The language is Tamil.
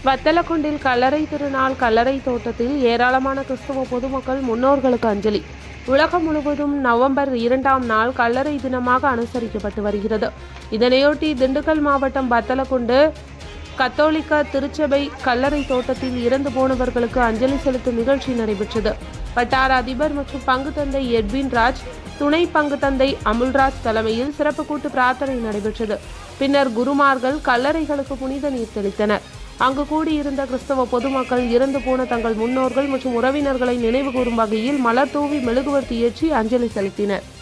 வத்தலக்குண்டில் கல்லறை திருநாள் கல்லறை தோட்டத்தில் ஏராளமான கிறிஸ்தவ பொதுமக்கள் முன்னோர்களுக்கு அஞ்சலி உலகம் முழுவதும் நவம்பர் இரண்டாம் நாள் கல்லறை தினமாக அனுசரிக்கப்பட்டு வருகிறது இதனையொட்டி திண்டுக்கல் மாவட்டம் வத்தலக்குண்டு கத்தோலிக்க திருச்சபை கல்லறை தோட்டத்தில் இறந்து போனவர்களுக்கு அஞ்சலி செலுத்தும் நிகழ்ச்சி நடைபெற்றது வட்டார அதிபர் மற்றும் பங்கு தந்தை எட்வின் ராஜ் துணை பங்கு தந்தை அமுல்ராஜ் தலைமையில் சிறப்பு கூட்டு பிரார்த்தனை நடைபெற்றது பின்னர் குருமார்கள் கல்லறைகளுக்கு புனித நீர் தெளித்தனர் அங்கு கூடியிருந்த கிறிஸ்தவ பொதுமக்கள் இறந்து போன தங்கள் முன்னோர்கள் மற்றும் உறவினர்களை நினைவு கூறும் வகையில் மலர் தூவி மெழுகுவர்த்தி ஏற்றி அஞ்சலி செலுத்தினர்